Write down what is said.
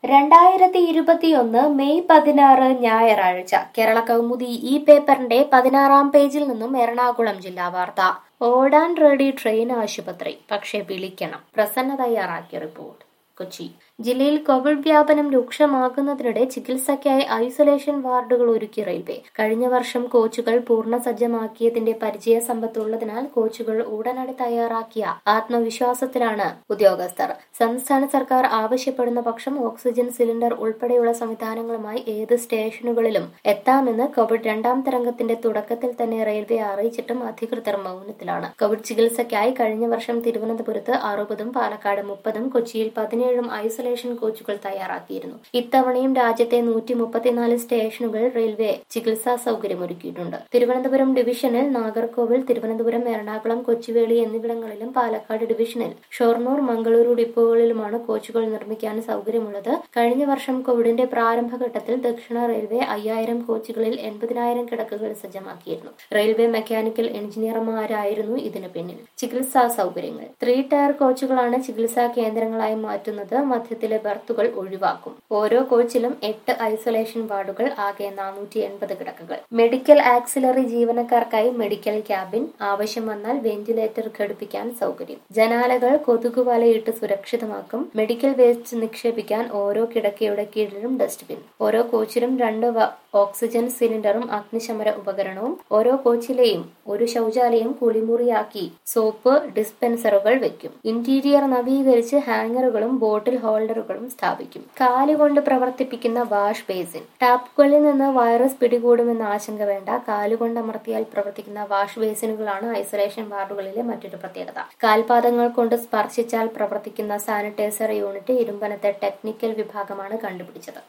രണ്ടായിരത്തി ഇരുപത്തിയൊന്ന് മെയ് പതിനാറ് ഞായറാഴ്ച കേരള കൗമുദി ഈ പേപ്പറിന്റെ പതിനാറാം പേജിൽ നിന്നും എറണാകുളം ജില്ലാ വാർത്ത ഓടാൻ റെഡി ട്രെയിൻ ആശുപത്രി പക്ഷെ വിളിക്കണം പ്രസന്ന തയ്യാറാക്കിയ റിപ്പോർട്ട് കൊച്ചി ജില്ലയിൽ കോവിഡ് വ്യാപനം രൂക്ഷമാകുന്നതിനിടെ ചികിത്സയ്ക്കായി ഐസൊലേഷൻ വാർഡുകൾ ഒരുക്കി റെയിൽവേ കഴിഞ്ഞ വർഷം കോച്ചുകൾ പൂർണ്ണ സജ്ജമാക്കിയതിന്റെ പരിചയ സമ്പത്തുള്ളതിനാൽ കോച്ചുകൾ ഉടനടി തയ്യാറാക്കിയ ആത്മവിശ്വാസത്തിലാണ് ഉദ്യോഗസ്ഥർ സംസ്ഥാന സർക്കാർ ആവശ്യപ്പെടുന്ന പക്ഷം ഓക്സിജൻ സിലിണ്ടർ ഉൾപ്പെടെയുള്ള സംവിധാനങ്ങളുമായി ഏത് സ്റ്റേഷനുകളിലും എത്താമെന്ന് കോവിഡ് രണ്ടാം തരംഗത്തിന്റെ തുടക്കത്തിൽ തന്നെ റെയിൽവേ അറിയിച്ചിട്ടും അധികൃതർ മൗനത്തിലാണ് കോവിഡ് ചികിത്സയ്ക്കായി കഴിഞ്ഞ വർഷം തിരുവനന്തപുരത്ത് അറുപതും പാലക്കാട് മുപ്പതും കൊച്ചിയിൽ പതിനേഴും ഐസൊലേഷൻ കോച്ചുകൾ തയ്യാറാക്കിയിരുന്നു ഇത്തവണയും രാജ്യത്തെ നൂറ്റി മുപ്പത്തിനാല് സ്റ്റേഷനുകൾ റെയിൽവേ ചികിത്സാ സൗകര്യം ഒരുക്കിയിട്ടുണ്ട് തിരുവനന്തപുരം ഡിവിഷനിൽ നാഗർകോവിൽ തിരുവനന്തപുരം എറണാകുളം കൊച്ചുവേളി എന്നിവിടങ്ങളിലും പാലക്കാട് ഡിവിഷനിൽ ഷൊർണൂർ മംഗളൂരു ഡിപ്പോകളിലുമാണ് കോച്ചുകൾ നിർമ്മിക്കാൻ സൗകര്യമുള്ളത് കഴിഞ്ഞ വർഷം കോവിഡിന്റെ പ്രാരംഭഘട്ടത്തിൽ ദക്ഷിണ റെയിൽവേ അയ്യായിരം കോച്ചുകളിൽ എൺപതിനായിരം കിടക്കുകൾ സജ്ജമാക്കിയിരുന്നു റെയിൽവേ മെക്കാനിക്കൽ എഞ്ചിനീയർമാരായിരുന്നു ഇതിനു പിന്നിൽ ചികിത്സാ സൗകര്യങ്ങൾ ത്രീ ടയർ കോച്ചുകളാണ് ചികിത്സാ കേന്ദ്രങ്ങളായി മാറ്റുന്നത് മധ്യത്തിലെ ബർത്തുകൾ ഒഴിവാക്കും ഓരോ കോച്ചിലും എട്ട് ഐസൊലേഷൻ വാർഡുകൾ ആകെ നാനൂറ്റി എൺപത് കിടക്കുകൾ മെഡിക്കൽ ആക്സിലറി ജീവനക്കാർക്കായി മെഡിക്കൽ ക്യാബിൻ ആവശ്യം വന്നാൽ വെന്റിലേറ്റർ ഘടിപ്പിക്കാൻ സൗകര്യം ജനാലകൾ കൊതുകുവലയിട്ട് സുരക്ഷിതമാക്കും മെഡിക്കൽ വേസ്റ്റ് നിക്ഷേപിക്കാൻ ഓരോ കിടക്കയുടെ കീഴിലും ഡസ്റ്റ്ബിൻ ഓരോ കോച്ചിലും രണ്ട് വ- ഓക്സിജൻ സിലിണ്ടറും അഗ്നിശമന ഉപകരണവും ഓരോ കോച്ചിലെയും ഒരു ശൗചാലയം കുളിമുറിയാക്കി സോപ്പ് ഡിസ്പെൻസറുകൾ വെക്കും ഇന്റീരിയർ നവീകരിച്ച് ഹാങ്ങറുകളും ബോട്ടിൽ ഹോൾഡറുകളും സ്ഥാപിക്കും കാലുകൊണ്ട് പ്രവർത്തിപ്പിക്കുന്ന വാഷ് ബേസിൻ ടാപ്പുകളിൽ നിന്ന് വൈറസ് പിടികൂടുമെന്ന ആശങ്ക വേണ്ട കാലുകൊണ്ട് അമർത്തിയാൽ പ്രവർത്തിക്കുന്ന വാഷ് ബേസിനുകളാണ് ഐസൊലേഷൻ വാർഡുകളിലെ മറ്റൊരു പ്രത്യേകത കാൽപാദങ്ങൾ കൊണ്ട് സ്പർശിച്ചാൽ പ്രവർത്തിക്കുന്ന സാനിറ്റൈസർ യൂണിറ്റ് ഇരുമ്പനത്തെ ടെക്നിക്കൽ വിഭാഗമാണ് കണ്ടുപിടിച്ചത്